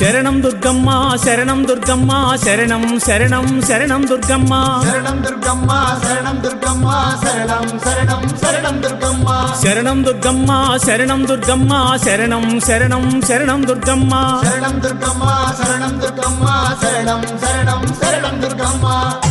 శరణం దుర్గమ్మ శరణం దుర్గమ్మ శరణం శరణం శరణం దుర్గమ్మ శరణం దుర్గమ్మ శరణం దుర్గమ్మ శరణం శరణం శరణం దుర్గమ్మ శరణం దుర్గమ్మ శరణం దుర్గమ్మ శరణం శరణం శరణం దుర్గమ్మ శరణం దుర్గమ్మ శరణం దుర్గమ్మ శరణం శరణం శరణం దుర్గమ్మ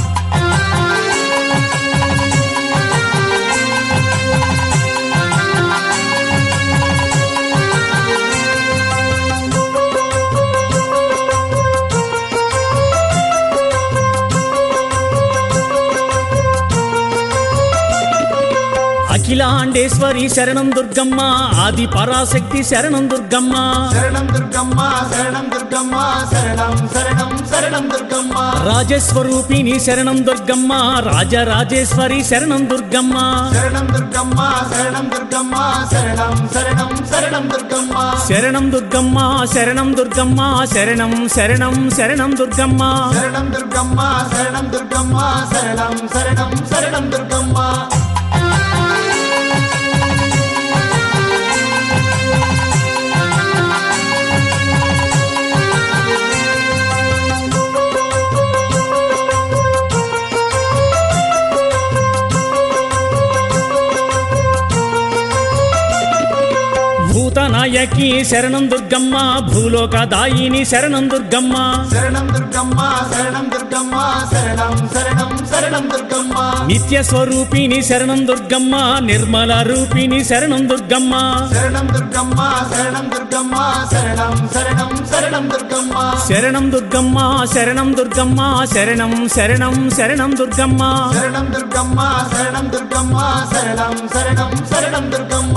అఖిలాండేశ్వరి శరణం దుర్గమ్మ ఆది పరాశక్తి శరణం దుర్గమ్మ శరణం దుర్గమ్మ శరణం దుర్గమ్మ శరణం శరణం శరణం దుర్గమ్మ రాజస్వరూపిణి శరణం దుర్గమ్మ రాజరాజేశ్వరి శరణం దుర్గమ్మ శరణం దుర్గమ్మ శరణం దుర్గమ్మ శరణం శరణం శరణం దుర్గమ్మ శరణం దుర్గమ్మ శరణం దుర్గమ్మ శరణం శరణం శరణం దుర్గమ్మ శరణం దుర్గమ్మ శరణం దుర్గమ్మ శరణం శరణం శరణం దుర్గమ్మ భూతనాయకి శరణం దుర్గమ్మ భూలోక దాయిని శరణం దుర్గమ్మ శరణం దుర్గమ్మ శరణం దుర్గమ్మ శరణం శరణం శరణం దుర్గమ్మ నిత్య స్వరూపిణి శరణం దుర్గమ్మ నిర్మల రూపిణి శరణం దుర్గమ్మ శరణం దుర్గమ్మ శరణం దుర్గమ్మ శరణం శరణం శరణం దుర్గమ్మ శరణం దుర్గమ్మ శరణం దుర్గమ్మ శరణం శరణం శరణం దుర్గమ్మ శరణం దుర్గమ్మ శరణం దుర్గమ్మ శరణం శరణం శరణం దుర్గమ్మ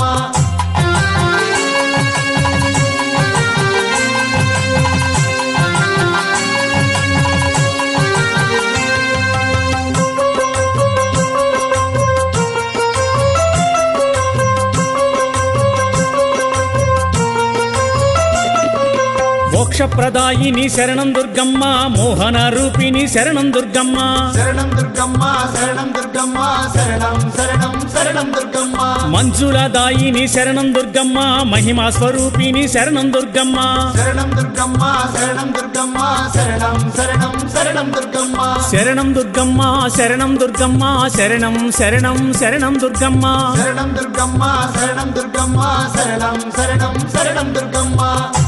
మోక్షప్రదాయిని శరణం దుర్గమ్మ మోహన రూపిణి శరణం దుర్గమ్మ శరణం దుర్గమ్మ శరణం దుర్గమ్మ శరణం శరణం శరణం దుర్గమ్మ మంజుల దాయిని శరణం దుర్గమ్మ మహిమా స్వరూపిణి శరణం దుర్గమ్మ శరణం దుర్గమ్మ శరణం దుర్గమ్మ శరణం శరణం శరణం దుర్గమ్మ శరణం దుర్గమ్మ శరణం దుర్గమ్మ శరణం శరణం శరణం దుర్గమ్మ శరణం దుర్గమ్మ శరణం దుర్గమ్మ శరణం శరణం శరణం దుర్గమ్మ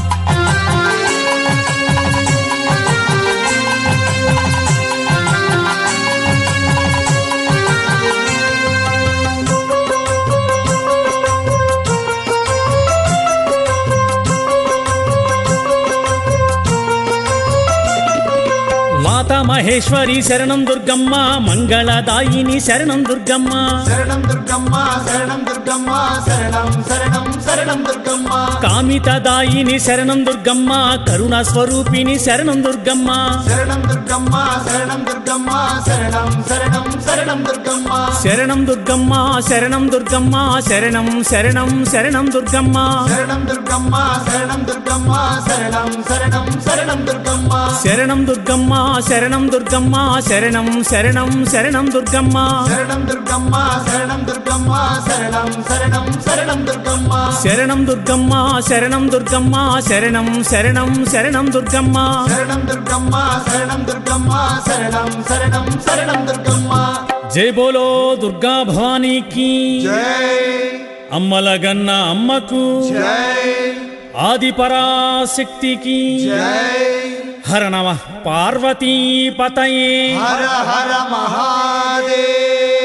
మాత మహేశ్వరి శరణం దుర్గమ్మ మంగళదాయిని శరణం దుర్గమ్మ శరణం దుర్గమ్మ శరణం దుర్గమ్మ శరణం శరణం శరణం దుర్గమ్మ కామితదాయిని శరణం దుర్గమ్మ కరుణ స్వరూపిణి శరణం దుర్గమ్మ శరణం దుర్గమ్మ శరణం దుర్గమ్మ శరణం శరణం శరణం దుర్గమ్మ శరణం దుర్గమ్మ శరణం దుర్గమ్మ శరణం శరణం శరణం దుర్గమ్మ శరణం దుర్గమ్మ శరణం దుర్గమ్మ శరణం శరణం శరణం దుర్గమ్మ శరణం దుర్గమ్మ శరణం దుర్గమ్మ శరణం శరణం శరణం దుర్గమ్మ శరణం దుర్గమ్మ శరణం దుర్గమ్మ శరణం శరణం శరణం దుర్గమ్మ శరణం దుర్గమ్మ శరణం దుర్గమ్మ శరణం శరణం శరణం దుర్గమ్మ శరణం దుర్గమ్మ శరణం దుర్గమ్మ శరణం శరణం శరణం దుర్గమ్మ జై బోలో దుర్గా భవానీకి జై అమ్మలగన్న అమ్మకు జై ఆది పరాశక్తికి జై హర నమ పార్వతీ పతయే హర హర మహాదేవ్